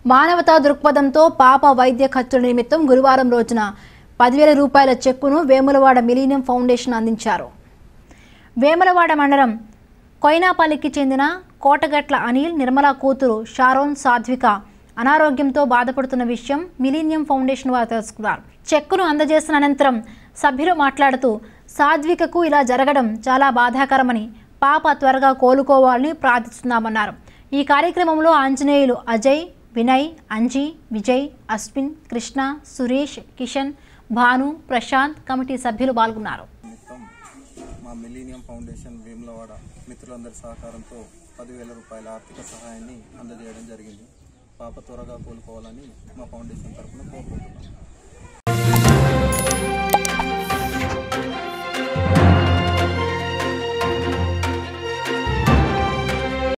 మానవతా దృక్పథంతో పాప వైద్య ఖర్చుల నిమిత్తం గురువారం రోజున పదివేల రూపాయల చెక్కును వేములవాడ మిలీనియం ఫౌండేషన్ అందించారు వేములవాడ మండలం కొయినాపల్లికి చెందిన కోటగట్ల అనిల్ నిర్మల కూతురు షారోన్ సాధ్విక అనారోగ్యంతో బాధపడుతున్న విషయం మిలీనియం ఫౌండేషన్ వారు తెలుసుకున్నారు చెక్కును అందజేసిన అనంతరం సభ్యులు మాట్లాడుతూ సాధ్వికకు ఇలా జరగడం చాలా బాధాకరమని పాప త్వరగా కోలుకోవాలని ప్రార్థిస్తున్నామన్నారు ఈ కార్యక్రమంలో ఆంజనేయులు అజయ్ వినయ్ అంజీ విజయ్ అశ్విన్ కృష్ణ సురేష్ కిషన్ భాను ప్రశాంత్ కమిటీ సభ్యులు పాల్గొన్నారు నిమిత్తం మా మిలీనియం ఫౌండేషన్ వేములవాడ మిత్రులందరి సహకారంతో పదివేల రూపాయల ఆర్థిక సహాయాన్ని అందజేయడం జరిగింది పాప త్వరగా కోలుకోవాలని మా ఫౌండేషన్ తరఫున కోరుకుంటున్నాం